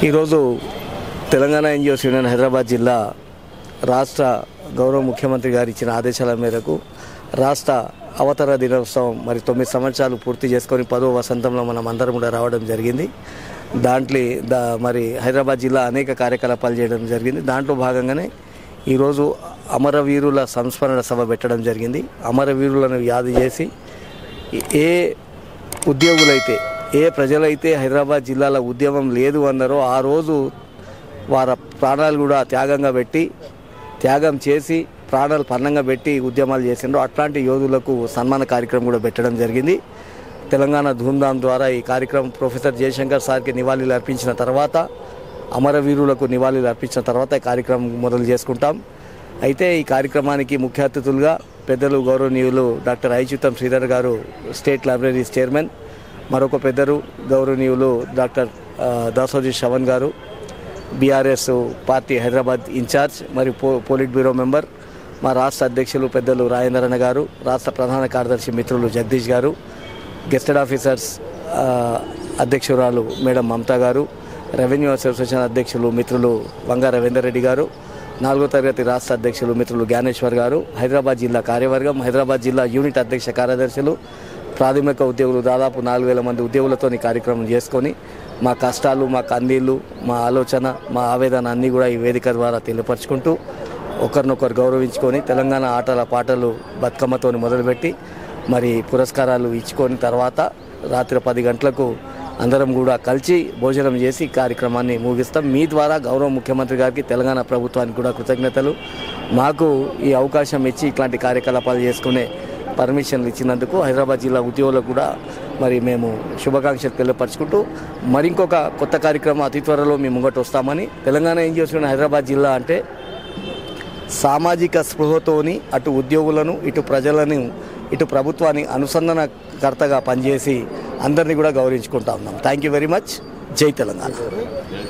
ఈరోజు Telangana NGOs union Hyderabad జిల్లా రాష్ట్ర గౌరవ ముఖ్యమంత్రి గారు ఇచ్చిన ఆదేశాల మేరకు రాష్ట్ర అవతర దినోత్సవం మరి తొమ్మిది సంవత్సరాలు పూర్తి చేసుకొని పదో వసంతంలో మనం అందరం కూడా రావడం జరిగింది దాంట్లో దా మరి హైదరాబాద్ జిల్లా అనేక కార్యకలాపాలు చేయడం జరిగింది దాంట్లో భాగంగానే ఈరోజు అమరవీరుల సంస్మరణ సభ పెట్టడం జరిగింది అమరవీరులను యాది చేసి ఏ ఉద్యోగులైతే ఏ ప్రజలైతే హైదరాబాద్ జిల్లాలో ఉద్యమం లేదు అన్నారో ఆ రోజు వారి ప్రాణాలు కూడా త్యాగంగా పెట్టి త్యాగం చేసి ప్రాణాలు పన్నంగా పెట్టి ఉద్యమాలు చేసిండ్రో అట్లాంటి యోధులకు సన్మాన కార్యక్రమం కూడా పెట్టడం జరిగింది తెలంగాణ ధూమ్ధామ్ ద్వారా ఈ కార్యక్రమం ప్రొఫెసర్ జయశంకర్ సార్కి నివాళులు అర్పించిన తర్వాత అమరవీరులకు నివాళులు అర్పించిన తర్వాత ఈ కార్యక్రమం మొదలు చేసుకుంటాం అయితే ఈ కార్యక్రమానికి ముఖ్య అతిథులుగా పెద్దలు గౌరవనీయులు డాక్టర్ ఐచ్యుతం శ్రీధర్ గారు స్టేట్ లైబ్రరీస్ చైర్మన్ మరొక పెద్దలు గౌరవనీయులు డాక్టర్ ఆ, దాసోజీ శ్రవణ్ గారు బీఆర్ఎస్ పార్టీ హైదరాబాద్ ఇన్ఛార్జ్ మరియు పో పోలిట్ బ్యూరో మెంబర్ మా రాష్ట్ర అధ్యక్షులు పెద్దలు రాజేంద్రన్న గారు రాష్ట్ర ప్రధాన కార్యదర్శి మిత్రులు జగదీష్ గారు గెస్టెడ్ ఆఫీసర్స్ ఆ, అధ్యక్షురాలు మేడం మమతా గారు రెవెన్యూ అసోసియేషన్ అధ్యక్షులు మిత్రులు వంగ రవీందర్ రెడ్డి గారు నాలుగో తరగతి రాష్ట్ర అధ్యక్షులు మిత్రులు జ్ఞానేశ్వర్ గారు హైదరాబాద్ జిల్లా కార్యవర్గం హైదరాబాద్ జిల్లా యూనిట్ అధ్యక్ష కార్యదర్శులు ప్రాథమిక ఉద్యోగులు దాదాపు నాలుగు వేల మంది ఉద్యోగులతో ఈ కార్యక్రమం చేసుకొని మా కష్టాలు మా కందీళ్ళు మా ఆలోచన మా ఆవేదన అన్నీ కూడా ఈ వేదిక ద్వారా తెలియపరుచుకుంటూ ఒకరినొకరు గౌరవించుకొని తెలంగాణ ఆటల పాటలు బతుకమ్మతోని మొదలుపెట్టి మరి పురస్కారాలు ఇచ్చుకొని తర్వాత రాత్రి పది గంటలకు అందరం కూడా కలిసి భోజనం చేసి ఈ కార్యక్రమాన్ని ముగిస్తాం మీ ద్వారా గౌరవ ముఖ్యమంత్రి గారికి తెలంగాణ ప్రభుత్వానికి కూడా కృతజ్ఞతలు మాకు ఈ అవకాశం ఇచ్చి ఇట్లాంటి కార్యకలాపాలు చేసుకునే పర్మిషన్లు ఇచ్చినందుకు హైదరాబాద్ జిల్లా ఉద్యోగులకు కూడా మరి మేము శుభాకాంక్షలు తెలియపరచుకుంటూ మరింకొక కొత్త కార్యక్రమం అతి త్వరలో మేము ముంగట వస్తామని తెలంగాణ ఏం చేస్తున్న హైదరాబాద్ జిల్లా అంటే సామాజిక స్పృహతోని అటు ఉద్యోగులను ఇటు ప్రజలను ఇటు ప్రభుత్వాన్ని అనుసంధానకర్తగా పనిచేసి అందరినీ కూడా గౌరవించుకుంటా ఉన్నాం థ్యాంక్ యూ వెరీ మచ్ జై తెలంగాణ